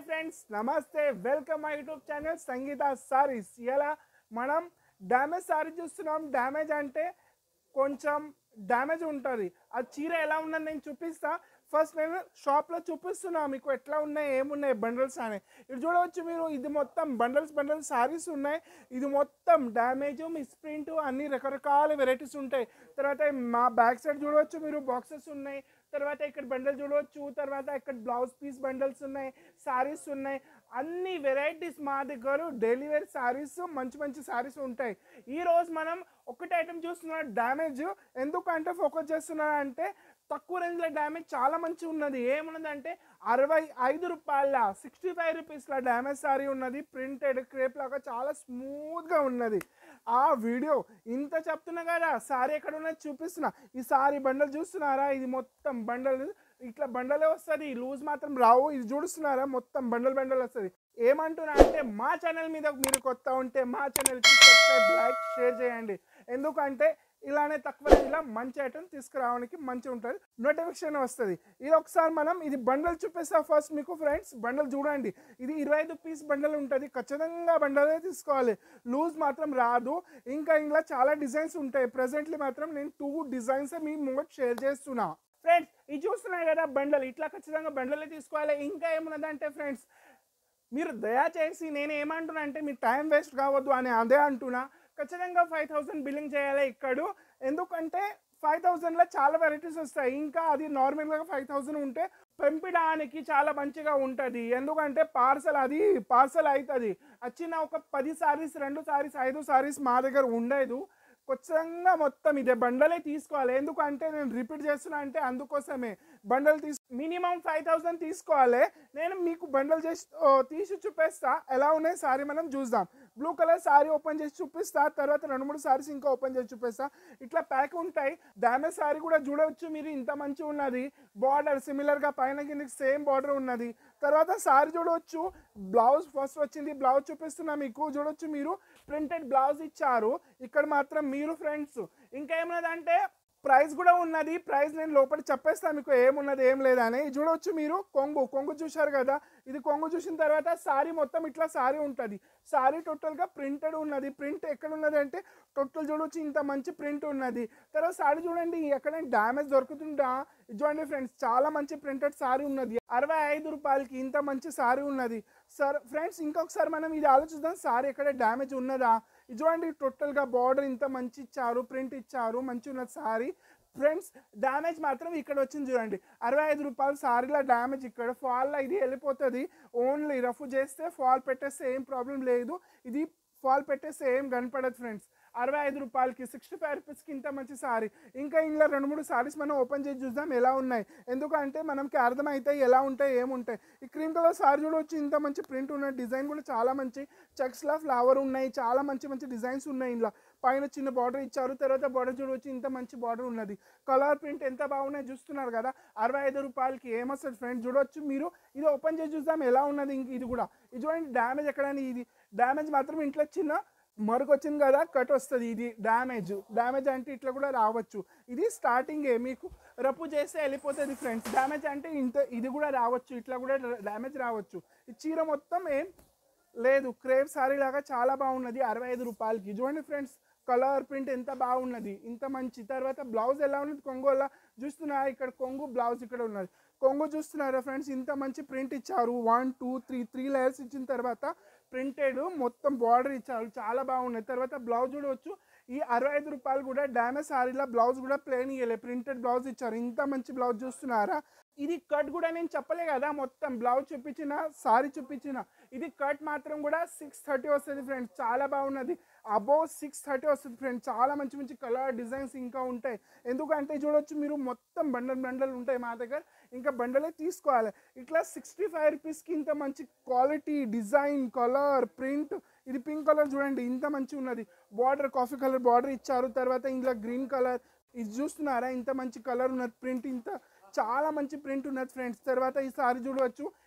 hi friends నమస్తే welcome my YouTube channel Sangeetha sarees ఇలా మనం డ్యామేజ్ సారీ చూస్తున్నాం డ్యామేజ్ అంటే కొంచెం డ్యామేజ్ ఉంటుంది ఆ చీర ఎలా ఉందని నేను చూపిస్తా ఫస్ట్ నేను షాప్లో చూపిస్తున్నా మీకు ఎట్లా ఉన్నాయి ఏమున్నాయి బండల్స్ అని ఇది చూడవచ్చు మీరు ఇది మొత్తం బండల్స్ బండల్స్ సారీస్ ఉన్నాయి ఇది మొత్తం డ్యామేజ్ మిస్ప్రింట్ అన్ని రకరకాల వెరైటీస్ ఉంటాయి తర్వాత మా బ్యాక్ సైడ్ చూడవచ్చు మీరు బాక్సెస్ ఉన్నాయి తర్వాత ఇక్కడ బండల్ చూడవచ్చు తర్వాత ఇక్కడ బ్లౌజ్ పీస్ బండల్స్ ఉన్నాయి సారీస్ ఉన్నాయి అన్ని వెరైటీస్ మా దగ్గర డైలీ వేర్ సారీస్ మంచి మంచి సారీస్ ఉంటాయి ఈ రోజు మనం ఒకటి ఐటమ్ చూస్తున్నాం డ్యామేజ్ ఎందుకంటే ఫోకస్ చేస్తున్నా అంటే తక్కువ రేంజ్లో డ్యామేజ్ చాలా మంచి ఉన్నది ఏమున్నదంటే అరవై ఐదు రూపాయల సిక్స్టీ ఫైవ్ రూపీస్ల డ్యామేజ్ సారీ ఉన్నది ప్రింటెడ్ క్రేప్ లాగా చాలా స్మూత్గా ఉన్నది ఆ వీడియో ఇంత చెప్తున్నా కదా సారీ ఎక్కడ ఉన్నది చూపిస్తున్నా ఈ సారీ బండల్ చూస్తున్నారా ఇది మొత్తం బండల్ ఇట్లా బండలే వస్తుంది లూజ్ మాత్రం రావు ఇది చూస్తున్నారా మొత్తం బండల్ బండల్ వస్తుంది ఏమంటున్నా అంటే మా ఛానల్ మీద మీరు కొత్త ఉంటే మా ఛానల్కి సబ్స్క్రైబ్ లైక్ షేర్ చేయండి ఎందుకంటే ఇలానే తక్కువ రేంజ్లో మంచి ఐటమ్ తీసుకురావడానికి మంచి ఉంటుంది నోటిఫికేషన్ వస్తుంది ఇది ఒకసారి మనం ఇది బండల్ చూపిస్తా ఫస్ట్ మీకు ఫ్రెండ్స్ బండల్ చూడండి ఇది ఇరవై ఐదు పీస్ బండల్ ఉంటుంది ఖచ్చితంగా బండలే తీసుకోవాలి లూజ్ మాత్రం రాదు ఇంకా ఇందులో చాలా డిజైన్స్ ఉంటాయి ప్రెసెంట్లీ మాత్రం నేను టూ డిజైన్స్ మీ ముందు షేర్ చేస్తున్నా ఫ్రెండ్స్ ఇది చూస్తున్నాయి కదా బండల్ ఇట్లా ఖచ్చితంగా బండలే తీసుకోవాలి ఇంకా ఏమున్నదంటే ఫ్రెండ్స్ మీరు దయచేసి నేను ఏమంటున్నా అంటే మీ టైం వేస్ట్ కావద్దు అని అదే అంటున్నా ఖచ్చితంగా ఫైవ్ థౌసండ్ బిల్లింగ్ చేయాలి ఇక్కడ ఎందుకంటే ఫైవ్ థౌసండ్లో చాలా వెరైటీస్ వస్తాయి ఇంకా అది నార్మల్గా ఫైవ్ థౌసండ్ ఉంటే పెంపడానికి చాలా మంచిగా ఉంటుంది ఎందుకంటే పార్సల్ అది పార్సల్ అవుతుంది వచ్చిన ఒక పది సారీస్ రెండు సారీస్ ఐదు సారీస్ మా దగ్గర ఉండదు ఖచ్చితంగా మొత్తం ఇదే బండలే తీసుకోవాలి ఎందుకంటే నేను రిపీట్ చేస్తున్నా అంటే అందుకోసమే బండల్ తీసు మినిమం ఫైవ్ థౌసండ్ తీసుకోవాలి నేను మీకు బండల్ చేసి ఓ, తీసి చూపిస్తా ఎలా ఉన్నాయి సారీ మనం చూద్దాం బ్లూ కలర్ సారీ ఓపెన్ చేసి చూపిస్తా తర్వాత రెండు మూడు సారీస్ ఇంకా ఓపెన్ చేసి చూపిస్తా ఇట్లా ప్యాక్ ఉంటాయి డ్యామేజ్ సారీ కూడా చూడవచ్చు మీరు ఇంత మంచి ఉన్నది బార్డర్ సిమిలర్గా పైన కిందకి సేమ్ బార్డర్ ఉన్నది తర్వాత సారీ చూడవచ్చు బ్లౌజ్ ఫస్ట్ వచ్చింది బ్లౌజ్ చూపిస్తున్నా మీకు చూడొచ్చు మీరు ప్రింటెడ్ బ్లౌజ్ ఇచ్చారు ఇక్కడ మాత్రం మీరు ఫ్రెండ్స్ ఇంకా ఏమన్నదంటే ప్రైస్ కూడా ఉన్నది ప్రైస్ నేను లోపల చెప్పేస్తాను మీకు ఏమున్నది ఏం లేదని ఇది చూడవచ్చు మీరు కొంగు కొంగు చూశారు కదా ఇది కొంగు చూసిన తర్వాత సారీ మొత్తం ఇట్లా సారీ ఉంటుంది సారీ టోటల్గా ప్రింటెడ్ ఉన్నది ప్రింట్ ఎక్కడ ఉన్నది అంటే టోటల్ చూడవచ్చు ఇంత మంచి ప్రింట్ ఉన్నది తర్వాత సారీ చూడండి ఎక్కడైనా డ్యామేజ్ దొరుకుతుందా ఇది చూడండి ఫ్రెండ్స్ చాలా మంచి ప్రింటెడ్ సారీ ఉన్నది అరవై ఐదు రూపాయలకి ఇంత మంచి సారీ ఉన్నది సార్ ఫ్రెండ్స్ ఇంకొకసారి మనం ఇది ఆలోచిద్దాం సారీ ఎక్కడ డ్యామేజ్ ఉన్నదా ఇది చూడండి టోటల్గా బార్డర్ ఇంత మంచి ఇచ్చారు ప్రింట్ ఇచ్చారు మంచి ఉన్నది సారీ ఫ్రెండ్స్ డ్యామేజ్ మాత్రం ఇక్కడ వచ్చింది చూడండి అరవై ఐదు రూపాయలు సారీలో డ్యామేజ్ ఇక్కడ ఫాల్లో ఇది వెళ్ళిపోతుంది ఓన్లీ రఫ్ చేస్తే ఫాల్ పెట్టేస్తే ఏం ప్రాబ్లం లేదు ఇది ఫాల్ పెట్టేస్తే ఏం కనపడదు ఫ్రెండ్స్ అరవై ఐదు రూపాయలకి సిక్స్టీ ఫైవ్ రూపీస్కి ఇంత మంచి సారీ ఇంకా ఇంట్లో రెండు మూడు సారీస్ మనం ఓపెన్ చేసి చూద్దాం ఎలా ఉన్నాయి ఎందుకంటే మనకి అర్థమవుతాయి ఎలా ఉంటాయి ఏముంటాయి ఈ క్రీమ్ కలర్ సారీ చూడవచ్చు ఇంత మంచి ప్రింట్ ఉన్న డిజైన్ కూడా చాలా మంచి చెక్స్లో ఫ్లవర్ ఉన్నాయి చాలా మంచి మంచి డిజైన్స్ ఉన్నాయి ఇంట్లో పైన చిన్న బార్డర్ ఇచ్చారు తర్వాత బార్డర్ చూడవచ్చు ఇంత మంచి బార్డర్ ఉన్నది కలర్ ప్రింట్ ఎంత బాగున్నాయి చూస్తున్నారు కదా అరవై ఐదు రూపాయలకి ఏమొస్తుంది ఫ్రెండ్స్ చూడవచ్చు మీరు ఇది ఓపెన్ చేసి చూద్దాం ఎలా ఉన్నది ఇంక ఇది కూడా ఇది చూడండి డ్యామేజ్ ఎక్కడని ఇది డ్యామేజ్ మాత్రం ఇంట్లో చిన్న మరొక వచ్చింది కదా కట్ వస్తుంది ఇది డ్యామేజ్ డ్యామేజ్ అంటే ఇట్లా కూడా రావచ్చు ఇది స్టార్టింగే మీకు రప్పు చేస్తే వెళ్ళిపోతుంది ఫ్రెండ్స్ డ్యామేజ్ అంటే ఇంత ఇది కూడా రావచ్చు ఇట్లా కూడా డ్యామేజ్ రావచ్చు ఈ చీర మొత్తం ఏం లేదు క్రేప్ సారీ లాగా చాలా బాగున్నది అరవై ఐదు రూపాయలకి చూడండి ఫ్రెండ్స్ కలర్ ప్రింట్ ఎంత బాగున్నది ఇంత మంచి తర్వాత బ్లౌజ్ ఎలా ఉన్నది కొంగు ఎలా చూస్తున్నారా ఇక్కడ కొంగు బ్లౌజ్ ఇక్కడ ఉన్నది కొంగు చూస్తున్నారా ఫ్రెండ్స్ ఇంత మంచి ప్రింట్ ఇచ్చారు one two three three layers ఇచ్చిన తర్వాత ప్రింటెడ్ మొత్తం బార్డర్ ఇచ్చారు చాలా బాగున్నాయి తర్వాత బ్లౌజ్ చూడవచ్చు ఈ అరవై ఐదు రూపాయలు కూడా డ్యామేజ్ సారీలో బ్లౌజ్ కూడా ప్లేన్ ఇవ్వలే ప్రింటెడ్ బ్లౌజ్ ఇచ్చారు ఇంత మంచి బ్లౌజ్ చూస్తున్నారా ఇది కట్ కూడా నేను చెప్పలే కదా మొత్తం బ్లౌజ్ చూపించిన సారీ చూపించిన ఇది కట్ మాత్రం కూడా సిక్స్ థర్టీ వస్తుంది ఫ్రెండ్స్ చాలా బాగున్నది అబోవ్ సిక్స్ థర్టీ వస్తుంది ఫ్రెండ్స్ చాలా మంచి మంచి కలర్ డిజైన్స్ ఇంకా ఉంటాయి ఎందుకంటే చూడొచ్చు మీరు మొత్తం బండల్ బండల్ ఉంటాయి మా దగ్గర ఇంకా బండలే తీసుకోవాలి ఇట్లా సిక్స్టీ ఫైవ్ రూపీస్కి ఇంత మంచి క్వాలిటీ డిజైన్ కలర్ ప్రింట్ ఇది పింక్ కలర్ చూడండి ఇంత మంచి ఉన్నది బార్డర్ కాఫీ కలర్ బార్డర్ ఇచ్చారు తర్వాత ఇందులో గ్రీన్ కలర్ ఇది చూస్తున్నారా ఇంత మంచి కలర్ ఉన్నది ప్రింట్ ఇంత చాలా మంచి ప్రింట్ ఉన్నది ఫ్రెండ్స్ తర్వాత ఈ సారీ చూడవచ్చు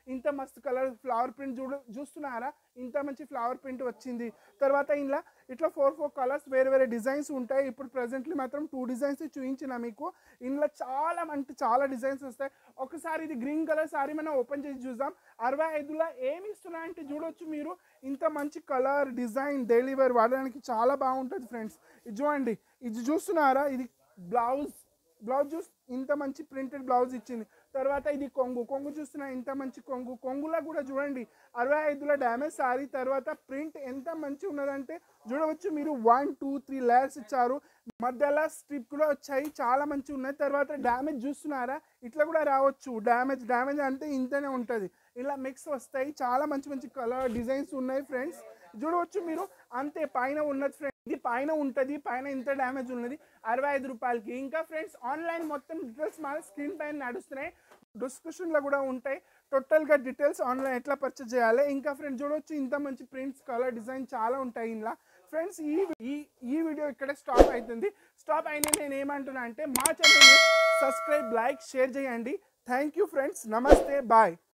ఇంత మస్తు కలర్ ఫ్లవర్ ప్రింట్ చూడు చూస్తున్నారా ఇంత మంచి ఫ్లవర్ ప్రింట్ వచ్చింది తర్వాత ఇంట్లో ఇట్లా ఫోర్ ఫోర్ కలర్స్ వేరే వేరే డిజైన్స్ ఉంటాయి ఇప్పుడు ప్రజెంట్లీ మాత్రం టూ డిజైన్స్ చూపించిన మీకు ఇందులో చాలా అంటే చాలా డిజైన్స్ వస్తాయి ఒకసారి ఇది గ్రీన్ కలర్ సారీ మనం ఓపెన్ చేసి చూద్దాం అరవై ఐదులో ఏమి ఇస్తున్నా అంటే చూడొచ్చు మీరు ఇంత మంచి కలర్ డిజైన్ డైలీ వేర్ వాడడానికి చాలా బాగుంటుంది ఫ్రెండ్స్ ఇది చూడండి ఇది చూస్తున్నారా ఇది బ్లౌజ్ బ్లౌజ్ చూస్ ఇంత మంచి ప్రింటెడ్ బ్లౌజ్ ఇచ్చింది తర్వాత ఇది కొంగు కొంగు చూస్తున్నా ఇంత మంచి కొంగు కొంగులో కూడా చూడండి అరవై ఐదులో డ్యామేజ్ సారీ తర్వాత ప్రింట్ ఎంత మంచి ఉన్నదంటే చూడవచ్చు మీరు వన్ టూ త్రీ లేయర్స్ ఇచ్చారు మధ్యలో స్ట్రిప్ కూడా వచ్చాయి చాలా మంచి ఉన్నాయి తర్వాత డ్యామేజ్ చూస్తున్నారా ఇట్లా కూడా రావచ్చు డ్యామేజ్ డ్యామేజ్ అంటే ఇంతనే ఉంటుంది ఇలా మిక్స్ వస్తాయి చాలా మంచి మంచి కలర్ డిజైన్స్ ఉన్నాయి ఫ్రెండ్స్ చూడవచ్చు మీరు అంతే పైన ఉన్నది ఫ్రెండ్స్ ఇది పైన ఉంటుంది పైన ఇంత డ్యామేజ్ ఉన్నది అరవై ఐదు రూపాయలకి ఇంకా ఫ్రెండ్స్ ఆన్లైన్ మొత్తం డీటెయిల్స్ మన స్క్రీన్ పైన నడుస్తున్నాయి డిస్క్రిప్షన్లో కూడా ఉంటాయి టోటల్గా డీటెయిల్స్ ఆన్లైన్ ఎట్లా పర్చేజ్ చేయాలి ఇంకా ఫ్రెండ్స్ చూడవచ్చు ఇంత మంచి ప్రింట్స్ కలర్ డిజైన్ చాలా ఉంటాయి ఇందులో ఫ్రెండ్స్ ఈ ఈ ఈ వీడియో ఇక్కడే స్టాప్ అవుతుంది స్టాప్ అయిన నేను ఏమంటున్నా అంటే మా ఛానల్ని సబ్స్క్రైబ్ లైక్ షేర్ చేయండి థ్యాంక్ యూ ఫ్రెండ్స్ నమస్తే బాయ్